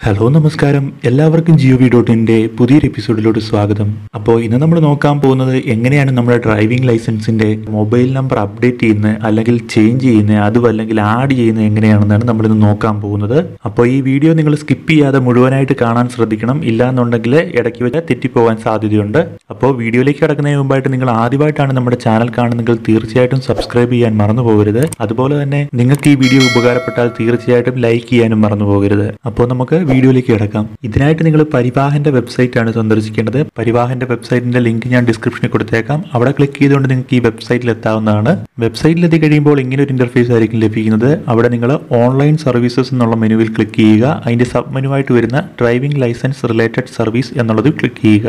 hello നമസ്കാരം എല്ലാവർക്കും Jio V ഡോട്ടിൻ്റെ പുതിയൊരു എപ്പിസോഡിലോട്ട് സ്വാഗതം അപ്പോൾ ഇന്ന് നമ്മൾ നോക്കാൻ പോകുന്നത് എങ്ങനെയാണ് നമ്മുടെ ഡ്രൈവിംഗ് ലൈസൻസിൻ്റെ മൊബൈൽ നമ്പർ അപ്ഡേറ്റ് ചെയ്യുന്നത് അല്ലെങ്കിൽ ചേഞ്ച് ചെയ്യുന്നത് അതും അല്ലെങ്കിൽ ആഡ് ചെയ്യുന്നത് എങ്ങനെയാണെന്നാണ് നമ്മളിന്ന് നോക്കാൻ പോകുന്നത് അപ്പോൾ ഈ വീഡിയോ നിങ്ങൾ സ്കിപ്പ് ചെയ്യാതെ മുഴുവനായിട്ട് കാണാൻ ശ്രദ്ധിക്കണം ഇല്ലാന്നുണ്ടെങ്കിൽ ഇടയ്ക്ക് വെച്ച് തെറ്റിപ്പോകാൻ സാധ്യതയുണ്ട് അപ്പോൾ വീഡിയോയിലേക്ക് കിടക്കുന്നതിന് മുമ്പായിട്ട് നിങ്ങൾ ആദ്യമായിട്ടാണ് നമ്മുടെ ചാനൽ കാണുന്നെങ്കിൽ തീർച്ചയായിട്ടും സബ്സ്ക്രൈബ് ചെയ്യാൻ മറന്നു പോകരുത് അതുപോലെ തന്നെ നിങ്ങൾക്ക് ഈ വീഡിയോ ഉപകാരപ്പെട്ടാൽ തീർച്ചയായിട്ടും ലൈക്ക് ചെയ്യാനും മറന്നു പോകരുത് അപ്പോൾ നമുക്ക് വീഡിയോയിലേക്ക് കിടക്കാം ഇതിനായിട്ട് നിങ്ങൾ പരിവാഹന്റെ വെബ്സൈറ്റ് ആണ് സന്ദർശിക്കേണ്ടത് പരിവാഹന്റെ വെബ്സൈറ്റിന്റെ ലിങ്ക് ഞാൻ ഡിസ്ക്രിപ്ഷനിൽ കൊടുത്തേക്കാം അവിടെ ക്ലിക്ക് ചെയ്തുകൊണ്ട് നിങ്ങൾക്ക് ഈ വെബ്സൈറ്റിൽ എത്താവുന്നതാണ് വെബ്സൈറ്റിൽ എത്തി കഴിയുമ്പോൾ ഇങ്ങനെ ഒരു ഇന്റർഫേസ് ആയിരിക്കും ലഭിക്കുന്നത് അവിടെ നിങ്ങൾ ഓൺലൈൻ സർവീസസ് എന്നുള്ള മെനുവിൽ ക്ലിക്ക് ചെയ്യുക അതിന്റെ സബ് മെനുവായിട്ട് വരുന്ന ഡ്രൈവിംഗ് ലൈസൻസ് റിലേറ്റഡ് സർവീസ് എന്നുള്ളത് ക്ലിക്ക് ചെയ്യുക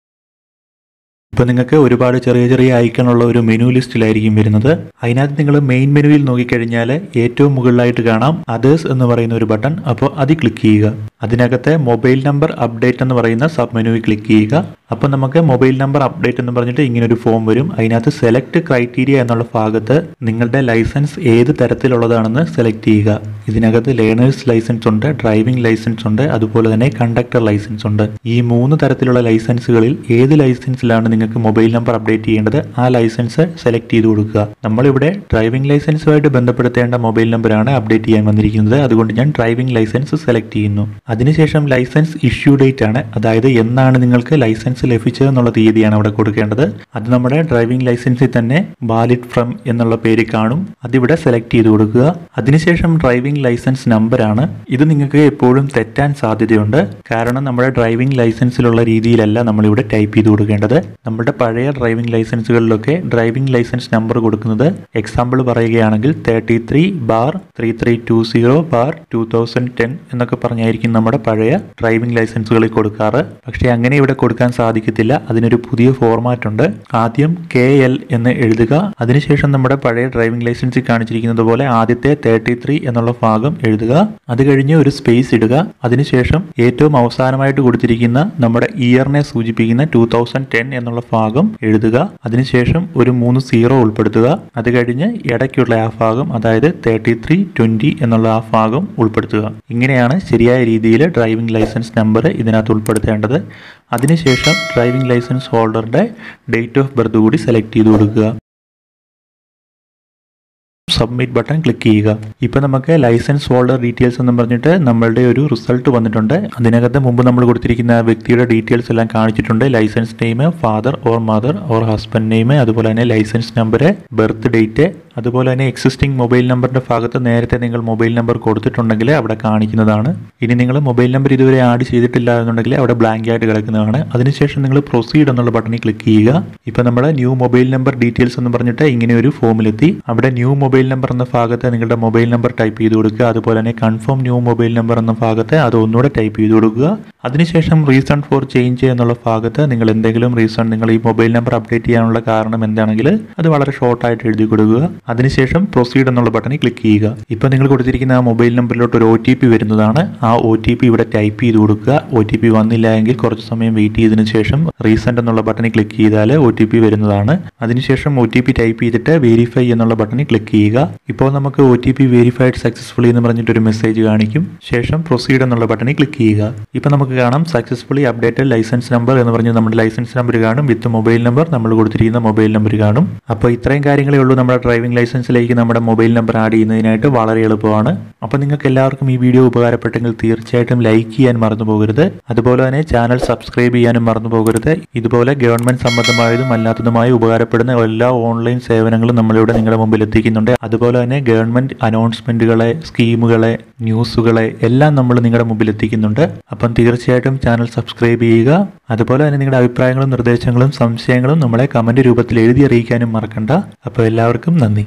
ഇപ്പൊ നിങ്ങൾക്ക് ഒരുപാട് ചെറിയ ചെറിയ ഐക്കണുള്ള ഒരു മെനു ലിസ്റ്റിലായിരിക്കും വരുന്നത് അതിനകത്ത് നിങ്ങൾ മെയിൻ മെനുവിൽ നോക്കിക്കഴിഞ്ഞാൽ ഏറ്റവും മുകളിലായിട്ട് കാണാം അതേഴ്സ് എന്ന് പറയുന്ന ഒരു ബട്ടൺ അപ്പോൾ അതിൽ ക്ലിക്ക് ചെയ്യുക അതിനകത്തെ മൊബൈൽ നമ്പർ അപ്ഡേറ്റ് എന്ന് പറയുന്ന സബ് മെനുവിൽ ക്ലിക്ക് ചെയ്യുക അപ്പോൾ നമുക്ക് മൊബൈൽ നമ്പർ അപ്ഡേറ്റ് എന്ന് പറഞ്ഞിട്ട് ഇങ്ങനെ ഒരു ഫോം വരും അതിനകത്ത് സെലക്ട് ക്രൈറ്റീരിയ എന്നുള്ള ഭാഗത്ത് നിങ്ങളുടെ ലൈസൻസ് ഏത് തരത്തിലുള്ളതാണെന്ന് സെലക്ട് ചെയ്യുക ഇതിനകത്ത് ലേണേഴ്സ് ലൈസൻസ് ഉണ്ട് ഡ്രൈവിംഗ് ലൈസൻസ് ഉണ്ട് അതുപോലെ തന്നെ കണ്ടക്ടർ ലൈസൻസ് ഉണ്ട് ഈ മൂന്ന് തരത്തിലുള്ള ലൈസൻസുകളിൽ ഏത് ലൈസൻസിലാണ് നിങ്ങൾക്ക് മൊബൈൽ നമ്പർ അപ്ഡേറ്റ് ചെയ്യേണ്ടത് ആ ലൈസൻസ് സെലക്ട് ചെയ്ത് കൊടുക്കുക നമ്മളിവിടെ ഡ്രൈവിംഗ് ലൈസൻസുമായിട്ട് ബന്ധപ്പെടുത്തേണ്ട മൊബൈൽ നമ്പറാണ് അപ്ഡേറ്റ് ചെയ്യാൻ വന്നിരിക്കുന്നത് അതുകൊണ്ട് ഞാൻ ഡ്രൈവിംഗ് ലൈസൻസ് സെലക്ട് ചെയ്യുന്നു അതിനുശേഷം ലൈസൻസ് ഇഷ്യൂ ഡേറ്റ് ആണ് അതായത് എന്നാണ് നിങ്ങൾക്ക് ലൈസൻസ് ലഭിച്ചത് എന്നുള്ള തീയതിയാണ് അവിടെ കൊടുക്കേണ്ടത് അത് നമ്മുടെ ഡ്രൈവിംഗ് ലൈസൻസിൽ തന്നെ വാലിഡ് ഫ്രം എന്നുള്ള പേര് കാണും അതിവിടെ സെലക്ട് ചെയ്ത് കൊടുക്കുക അതിനുശേഷം ഡ്രൈവിംഗ് ലൈസൻസ് നമ്പറാണ് ഇത് നിങ്ങൾക്ക് എപ്പോഴും തെറ്റാൻ സാധ്യതയുണ്ട് കാരണം നമ്മുടെ ഡ്രൈവിംഗ് ലൈസൻസിലുള്ള രീതിയിലല്ല നമ്മളിവിടെ ടൈപ്പ് ചെയ്ത് കൊടുക്കേണ്ടത് നമ്മുടെ പഴയ ഡ്രൈവിംഗ് ലൈസൻസുകളിലൊക്കെ ഡ്രൈവിംഗ് ലൈസൻസ് നമ്പർ കൊടുക്കുന്നത് എക്സാമ്പിൾ പറയുകയാണെങ്കിൽ thirty three bar three three two zero bar two thousand ten എന്നൊക്കെ പറഞ്ഞായിരിക്കും നമ്മുടെ പഴയ ഡ്രൈവിംഗ് ലൈസൻസുകളിൽ കൊടുക്കാറ് പക്ഷേ അങ്ങനെ ഇവിടെ കൊടുക്കാൻ സാധിക്കത്തില്ല അതിനൊരു പുതിയ ഫോർമാറ്റ് ഉണ്ട് ആദ്യം കെ എൽ എന്ന് എഴുതുക അതിനുശേഷം നമ്മുടെ പഴയ ഡ്രൈവിംഗ് ലൈസൻസിൽ കാണിച്ചിരിക്കുന്നത് പോലെ ആദ്യത്തെ തേർട്ടി ത്രീ എന്നുള്ള ഭാഗം എഴുതുക അത് കഴിഞ്ഞ് ഒരു സ്പേസ് ഇടുക അതിനുശേഷം ഏറ്റവും അവസാനമായിട്ട് കൊടുത്തിരിക്കുന്ന നമ്മുടെ ഇയറിനെ സൂചിപ്പിക്കുന്ന ടൂ തൗസൻഡ് ടെൻ എന്നുള്ള ഭാഗം എഴുതുക അതിനുശേഷം ഒരു മൂന്ന് സീറോ ഉൾപ്പെടുത്തുക അത് കഴിഞ്ഞ് ഇടയ്ക്കുള്ള ആ ഭാഗം അതായത് തേർട്ടി ത്രീ ട്വന്റി എന്നുള്ള ആ ഭാഗം ഉൾപ്പെടുത്തുക ഇങ്ങനെയാണ് ശരിയായ രീതിയിൽ ഡ്രൈവിംഗ് ലൈസൻസ് നമ്പർ ഇതിനകത്ത് ഉൾപ്പെടുത്തേണ്ടത് അതിനുശേഷം ഡ്രൈവിംഗ് ലൈസൻസ് ഹോൾഡറുടെ ഡേറ്റ് ഓഫ് ബർത്ത് കൂടി സെലക്ട് ചെയ്ത് കൊടുക്കുക സബ്മിറ്റ് ബട്ടൺ ക്ലിക്ക് ചെയ്യുക ഇപ്പൊ നമുക്ക് ലൈസൻസ് ഹോൾഡർ ഡീറ്റെയിൽസ് എന്ന് പറഞ്ഞിട്ട് നമ്മളുടെ ഒരു റിസൾട്ട് വന്നിട്ടുണ്ട് അതിനകത്ത് മുമ്പ് നമ്മൾ കൊടുത്തിരിക്കുന്ന ആ വ്യക്തിയുടെ ഡീറ്റെയിൽസ് എല്ലാം കാണിച്ചിട്ടുണ്ട് licence name father or mother or husband name അതുപോലെ തന്നെ ലൈസൻസ് നമ്പർ ബർത്ത് ഡേറ്റ് അതുപോലെ തന്നെ എക്സിസ്റ്റിംഗ് മൊബൈൽ നമ്പറിന്റെ ഭാഗത്ത് നേരത്തെ നിങ്ങൾ മൊബൈൽ നമ്പർ കൊടുത്തിട്ടുണ്ടെങ്കിൽ അവിടെ കാണിക്കുന്നതാണ് ഇനി നിങ്ങൾ മൊബൈൽ നമ്പർ ഇതുവരെ ആഡ് ചെയ്തിട്ടില്ല എന്നുണ്ടെങ്കിൽ അവിടെ ബ്ലാങ്ക് ആയിട്ട് കിടക്കുന്നതാണ് അതിനുശേഷം നിങ്ങൾ പ്രൊസീഡ് എന്നുള്ള ബട്ടണിൽ ക്ലിക്ക് ചെയ്യുക ഇപ്പൊ നമ്മുടെ ന്യൂ മൊബൈൽ നമ്പർ ഡീറ്റെയിൽസ് എന്ന് പറഞ്ഞിട്ട് ഇങ്ങനെ ഒരു ഫോമിലെത്തി അവിടെ ന്യൂ മൊബൈൽ നമ്പർ എന്ന ഭാഗത്ത് നിങ്ങളുടെ മൊബൈൽ നമ്പർ ടൈപ്പ് ചെയ്ത് കൊടുക്കുക അതുപോലെ തന്നെ കൺഫേം ന്യൂ മൊബൈൽ നമ്പർ എന്ന ഭാഗത്ത് അത് ഒന്നുകൂടെ ടൈപ്പ് ചെയ്ത് കൊടുക്കുക അതിനുശേഷം റീസൺ ഫോർ ചേഞ്ച് എന്നുള്ള ഭാഗത്ത് നിങ്ങൾ എന്തെങ്കിലും റീസൺ നിങ്ങൾ ഈ മൊബൈൽ നമ്പർ അപ്ഡേറ്റ് ചെയ്യാനുള്ള കാരണം എന്താണെങ്കിൽ അത് വളരെ ഷോർട്ടായിട്ട് എഴുതി കൊടുക്കുക അതിനുശേഷം പ്രൊസീഡ് എന്നുള്ള ബട്ടണിൽ ക്ലിക്ക് ചെയ്യുക ഇപ്പൊ നിങ്ങൾ കൊടുത്തിരിക്കുന്ന ആ മൊബൈൽ നമ്പറിലോട്ട് ഒരു ഒ ടി പി വരുന്നതാണ് ആ ഒ ടി പി ഇവിടെ ടൈപ്പ് ചെയ്ത് കൊടുക്കുക ഒ ടി പി വന്നില്ല എങ്കിൽ കുറച്ച് സമയം വെയിറ്റ് ചെയ്തതിനു ശേഷം റീസെന്റ് എന്നുള്ള ബട്ടണിൽ ക്ലിക്ക് ചെയ്താൽ ഒ ടി പി വരുന്നതാണ് അതിനുശേഷം ഒ ടി പി ടൈപ്പ് ചെയ്തിട്ട് വെരിഫൈ എന്നുള്ള ബട്ടണിൽ ക്ലിക്ക് ചെയ്യുക ഇപ്പോൾ നമുക്ക് O T P verified successfully എന്ന് പറഞ്ഞിട്ട് ഒരു മെസ്സേജ് കാണിക്കും ശേഷം പ്രൊസീഡ് എന്നുള്ള ബട്ടണിൽ ക്ലിക്ക് ചെയ്യുക ഇപ്പൊ നമുക്ക് കാണാം സക്സസ്ഫുള്ളി അപ്ഡേറ്റഡ് ലൈസൻസ് നമ്പർ എന്ന് പറഞ്ഞ് നമ്മുടെ ലൈസൻസ് നമ്പർ കാണും വിത്ത് മൊബൈൽ നമ്പർ നമ്മൾ കൊടുത്തിരിക്കുന്ന മൊബൈൽ നമ്പർ കാണും അപ്പോൾ ഇത്രയും കാര്യങ്ങളേ ഉള്ളൂ നമ്മുടെ ഡ്രൈവിംഗ് ലൈസൻസിലേക്ക് നമ്മുടെ മൊബൈൽ നമ്പർ ആഡ് ചെയ്യുന്നതിനായിട്ട് വളരെ എളുപ്പമാണ് അപ്പോൾ നിങ്ങൾക്ക് എല്ലാവർക്കും ഈ വീഡിയോ ഉപകാരപ്പെട്ടെങ്കിൽ തീർച്ചയായിട്ടും ലൈക്ക് ചെയ്യാൻ മറന്നു പോകരുത് അതുപോലെ തന്നെ ചാനൽ സബ്സ്ക്രൈബ് ചെയ്യാനും മറന്നു പോകരുത് ഇതുപോലെ ഗവൺമെന്റ് സംബന്ധമായതും അല്ലാത്തതുമായി ഉപകാരപ്പെടുന്ന എല്ലാ ഓൺലൈൻ സേവനങ്ങളും നമ്മളിവിടെ നിങ്ങളുടെ മുമ്പിൽ എത്തിക്കുന്നുണ്ട് അതുപോലെ തന്നെ ഗവൺമെന്റ് അനൗൺസ്മെന്റുകളെ സ്കീമുകളെ ന്യൂസുകളെ എല്ലാം നമ്മൾ നിങ്ങളുടെ മുമ്പിൽ എത്തിക്കുന്നുണ്ട് അപ്പം തീർച്ചയായിട്ടും ചാനൽ സബ്സ്ക്രൈബ് ചെയ്യുക അതുപോലെ തന്നെ നിങ്ങളുടെ അഭിപ്രായങ്ങളും നിർദ്ദേശങ്ങളും സംശയങ്ങളും നമ്മളെ കമന്റ് രൂപത്തിൽ എഴുതി അറിയിക്കാനും മറക്കണ്ട അപ്പോൾ എല്ലാവർക്കും നന്ദി